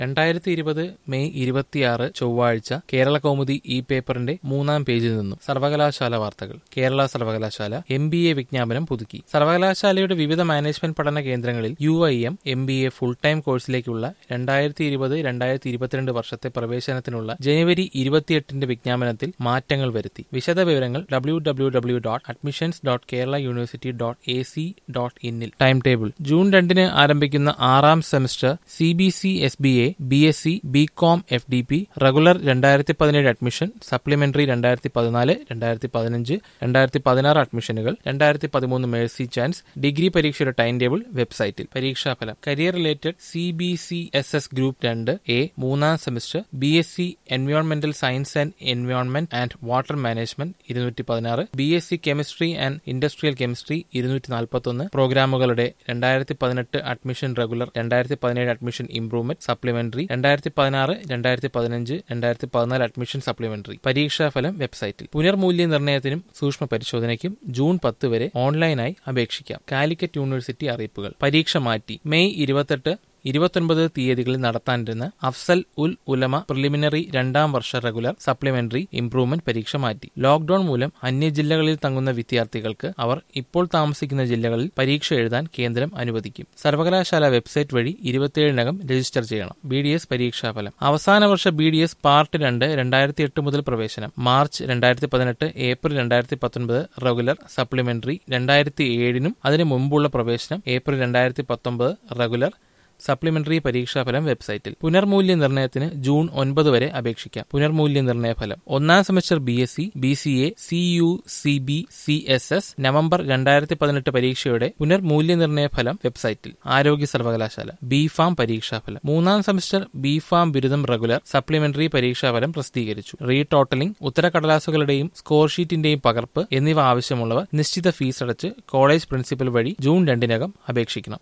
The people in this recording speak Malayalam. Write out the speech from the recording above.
രണ്ടായിരത്തി ഇരുപത് മെയ് ഇരുപത്തിയാറ് ചൊവ്വാഴ്ച കേരള കൗമുദി ഇ പേപ്പറിന്റെ മൂന്നാം പേജിൽ നിന്നും സർവകലാശാല വാർത്തകൾ കേരള സർവകലാശാല എം ബി എ വിജ്ഞാപനം പുതുക്കി സർവകലാശാലയുടെ വിവിധ മാനേജ്മെന്റ് പഠന കേന്ദ്രങ്ങളിൽ U I M M B A full time കോഴ്സിലേക്കുള്ള രണ്ടായിരത്തി ഇരുപത് രണ്ടായിരത്തി ഇരുപത്തിരണ്ട് വർഷത്തെ പ്രവേശനത്തിനുള്ള ജനുവരി ഇരുപത്തിയെട്ടിന്റെ വിജ്ഞാപനത്തിൽ മാറ്റങ്ങൾ വരുത്തി വിശദവിവരങ്ങൾ W W W dot admissions dot Kerala university dot A C dot ഇന്നിൽ ടൈം ടേബിൾ ജൂൺ രണ്ടിന് ആരംഭിക്കുന്ന ആറാം semester C B C S B A B S C B com F D P regular രണ്ടായിരത്തി പതിനേഴ് അഡ്മിഷൻ സപ്ലിമെന്ററി രണ്ടായിരത്തി പതിനാല് രണ്ടായിരത്തി പതിനഞ്ച് രണ്ടായിരത്തി പതിനാറ് അഡ്മിഷനുകൾ രണ്ടായിരത്തി പതിമൂന്ന് മേഴ്സി ചാൻസ് ഡിഗ്രി പരീക്ഷയുടെ ടൈം ടേബിൾ വെബ്സൈറ്റിൽ പരീക്ഷാഫലം career related C B C S S group രണ്ട് എ മൂന്നാം സെമസ്റ്റർ ബി എസ് സി എൻവയോൺമെന്റൽ science and environment and water management ഇരുന്നൂറ്റി പതിനാറ് B S C chemistry and industrial chemistry ഇരുന്നൂറ്റി നാൽപ്പത്തൊന്ന് പ്രോഗ്രാമുകളുടെ രണ്ടായിരത്തി പതിനെട്ട് അഡ്മിഷൻ റെഗുലർ രണ്ടായിരത്തി പതിനേഴ് അഡ്മിഷൻ ഇംപ്രൂവ്മെന്റ് സപ്ലിമെന്ററി രണ്ടായിരത്തി പതിനാറ് രണ്ടായിരത്തി പതിനഞ്ച് രണ്ടായിരത്തി പതിനാല് അഡ്മിഷൻ സപ്ലിമെന്ററി പരീക്ഷാഫലം വെബ്സൈറ്റിൽ പുനർമൂല്യനിർണ്ണയത്തിനും സൂക്ഷ്മ പരിശോധനയ്ക്കും ജൂൺ പത്ത് വരെ ഓൺലൈനായി അപേക്ഷിക്കാം കാലിക്കറ്റ് യൂണിവേഴ്സിറ്റി അറിയിപ്പുകൾ പരീക്ഷ മാറ്റി മെയ് ഇരുപത്തെട്ട് ഇരുപത്തൊൻപത് തീയതികളിൽ നടത്താനിരുന്ന അഫ്സൽ ഉൽ ഉലമ പ്രിലിമിനറി രണ്ടാം വർഷ റെഗുലർ സപ്ലിമെന്ററി ഇംപ്രൂവ്മെന്റ് പരീക്ഷ മാറ്റി ലോക്ഡൌൺ മൂലം അന്യ ജില്ലകളിൽ തങ്ങുന്ന വിദ്യാർത്ഥികൾക്ക് അവർ ഇപ്പോൾ താമസിക്കുന്ന ജില്ലകളിൽ പരീക്ഷ എഴുതാൻ കേന്ദ്രം അനുവദിക്കും സർവകലാശാല വെബ്സൈറ്റ് വഴി ഇരുപത്തിയേഴിനകം രജിസ്റ്റർ ചെയ്യണം ബി ഡി എസ് പരീക്ഷാഫലം അവസാന വർഷ ബി ഡി എസ് പാർട്ട് രണ്ട് രണ്ടായിരത്തി എട്ട് മുതൽ പ്രവേശനം മാർച്ച് രണ്ടായിരത്തി പതിനെട്ട് ഏപ്രിൽ രണ്ടായിരത്തി പത്തൊൻപത് റെഗുലർ സപ്ലിമെന്ററി രണ്ടായിരത്തി ഏഴിനും അതിനു മുമ്പുള്ള പ്രവേശനം ഏപ്രിൽ രണ്ടായിരത്തി പത്തൊമ്പത് റെഗുലർ സപ്ലിമെന്ററി പരീക്ഷാഫലം വെബ്സൈറ്റിൽ പുനർമൂല്യനിർണ്ണയത്തിന് ജൂൺ ഒൻപത് വരെ അപേക്ഷിക്കാം പുനർമൂല്യനിർണ്ണയ ഫലം ഒന്നാം semester B S C B C A C U C B C S S November രണ്ടായിരത്തി പതിനെട്ട് പരീക്ഷയുടെ പുനർമൂല്യനിർണ്ണയ ഫലം വെബ്സൈറ്റിൽ ആരോഗ്യ സർവകലാശാല ബി ഫാം പരീക്ഷാഫലം മൂന്നാം സെമസ്റ്റർ ബി ഫാം ബിരുദം റെഗുലർ സപ്ലിമെന്ററി പരീക്ഷാഫലം പ്രസിദ്ധീകരിച്ചു റീടോട്ടലിംഗ് ഉത്തരക്കടലാസുകളുടെയും സ്കോർ ഷീറ്റിന്റെയും പകർപ്പ് എന്നിവ ആവശ്യമുള്ളവർ നിശ്ചിത ഫീസ് അടച്ച് കോളേജ് പ്രിൻസിപ്പൽ വഴി ജൂൺ രണ്ടിനകം അപേക്ഷിക്കണം